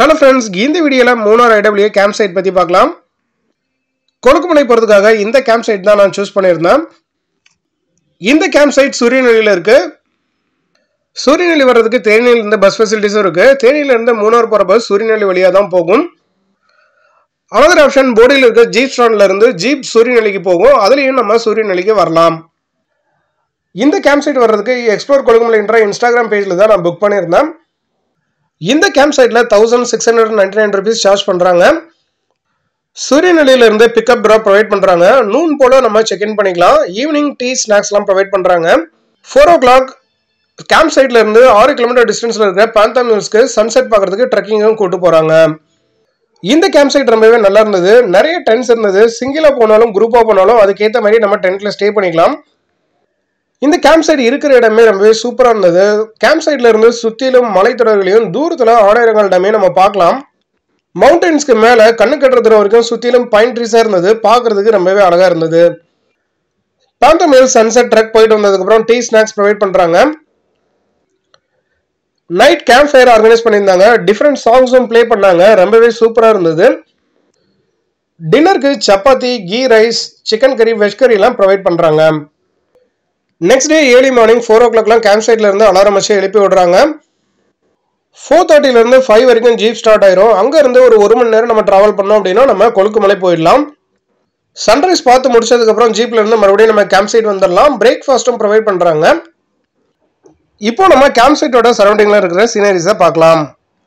hello friends இந்த வீடியோவில் Munnar IW camp side பற்றி பார்க்கலாம் கொழுக்குமலை போகிறதுக்காக இந்த கேம்ப் சைட் தான் நான் சூஸ் பண்ணியிருந்தேன் இந்த கேம்ப் சைட் சூரியநெல்லியில் இருக்குது சூரியநெல்லி வர்றதுக்கு தேனியிலிருந்து பஸ் ஃபெசிலிட்டிஸும் இருக்குது தேனியிலிருந்து மூணார் போகிற பஸ் சூரியநெல்லி வழியாக தான் போகும் அனதர் ஆப்ஷன் போடியில் இருக்க ஜீப் ஸ்டாண்ட்ல இருந்து ஜீப் சூரியநெல்லிக்கு போகும் அதுலேயும் நம்ம சூரியநெல்லிக்கு வரலாம் இந்த கேம்ப் சைட் வர்றதுக்கு எக்ஸ்ப்ளோர் கொழுக்குமலைன்ற இன்ஸ்டாகிராம் பேஜில் தான் நான் புக் பண்ணியிருந்தேன் இந்த கேம்ப் சைட்டில் thousand six hundred ninety nine rupees charge பண்ணுறாங்க சூரியநெல்லியிலேருந்து பிக்கப் ட்ராப் ப்ரொவைட் பண்ணுறாங்க நூன் போல் நம்ம செக்இன் பண்ணிக்கலாம் ஈவினிங் டீ ஸ்நாக்ஸ்லாம் ப்ரொவைட் பண்ணுறாங்க ஃபோர் ஓ கிளாக் கேம்ப் சைட்லேருந்து ஆறு கிலோமீட்டர் டிஸ்டன்ஸில் இருக்கிற பேந்தா மில்ஸ்க்கு சன்செட் பார்க்குறதுக்கு ட்ரெக்கிங்கும் கூட்டு போகிறாங்க இந்த கேம்ப் சைட் ரொம்பவே நல்லா இருந்தது நிறைய டென்ட்ஸ் இருந்தது சிங்கிளாக போனாலும் குரூப்பாக போனாலும் அதுக்கேற்ற மாதிரி நம்ம டென்ட்டில் ஸ்டே பண்ணிக்கலாம் இந்த கேம்ப் சைடு இருக்கிற இடமே ரொம்பவே சூப்பராக இருந்தது கேம்ப் சைட்ல இருந்து சுற்றிலும் மலைத்தொடர்களையும் தூரத்தில் ஆடாயிரங்கள் டேமே நம்ம பார்க்கலாம் மவுண்டன்ஸ்க்கு மேலே கண்ணு கட்டுற தூரம் வரைக்கும் சுற்றிலும் பைன் ட்ரீஸாக இருந்தது பார்க்கறதுக்கு ரொம்பவே அழகாக இருந்தது பேந்தமில் சன்செட் ட்ரெக் போயிட்டு வந்ததுக்கப்புறம் டீ ஸ்நாக்ஸ் ப்ரொவைட் பண்ணுறாங்க நைட் கேம்ப் ஃபயர் ஆர்கனைஸ் பண்ணியிருந்தாங்க டிஃப்ரெண்ட் சாங்ஸும் ப்ளே பண்ணாங்க ரொம்பவே சூப்பராக இருந்தது டின்னருக்கு சப்பாத்தி கீ ரைஸ் சிக்கன் கறி வெஜ் கறிலாம் ப்ரொவைட் பண்ணுறாங்க next day early morning four ஓ கிளாக்லாம் கேம்ப் சைட்ல இருந்து அலாரம் வச்சு எழுப்பி விடுறாங்க ஃபோர் தேர்ட்டிலேருந்து ஃபைவ் வரைக்கும் ஜீப் ஸ்டார்ட் ஆயிரும் அங்கேருந்து ஒரு ஒரு மணி நேரம் நம்ம ட்ராவல் பண்ணோம் அப்படின்னா நம்ம கொழுக்குமலை போயிடலாம் சன்ரைஸ் பார்த்து முடிச்சதுக்கப்புறம் ஜீப்ல இருந்து மறுபடியும் நம்ம கேம்ப் சைட் வந்துடலாம் பிரேக்ஃபாஸ்ட்டும் ப்ரொவைட் பண்ணுறாங்க இப்போ நம்ம கேம்ப் சைட்டோட சரௌண்டிங்கில் இருக்கிற சீனரிஸை பார்க்கலாம்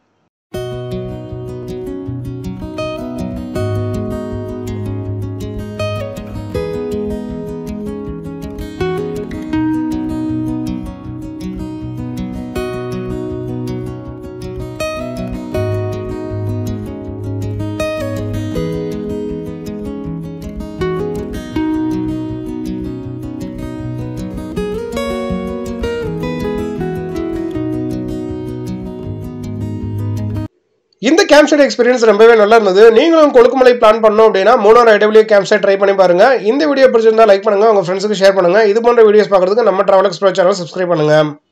இந்த கேம்ப் சைட் எக்ஸ்பீரியன்ஸ் ரொம்பவே நல்லா இருந்தது நீங்களும் கொழுக்குமலை பிளான் பண்ணோம் அப்படின்னா Munnar IW camp site try பண்ணி பாருங்க இந்த வீடியோ பிடிச்சிருந்தா லைக் பண்ணுங்க உங்க ஃப்ரெண்ட்ஸுக்கு ஷேர் பண்ணுங்க இது போன்ற வீடியோஸ் பார்க்கறதுக்கு நம்ம டிராவல் எக்ஸ்ப்ளோர் சேனல் சப்ஸ்கிரைப் பண்ணுங்க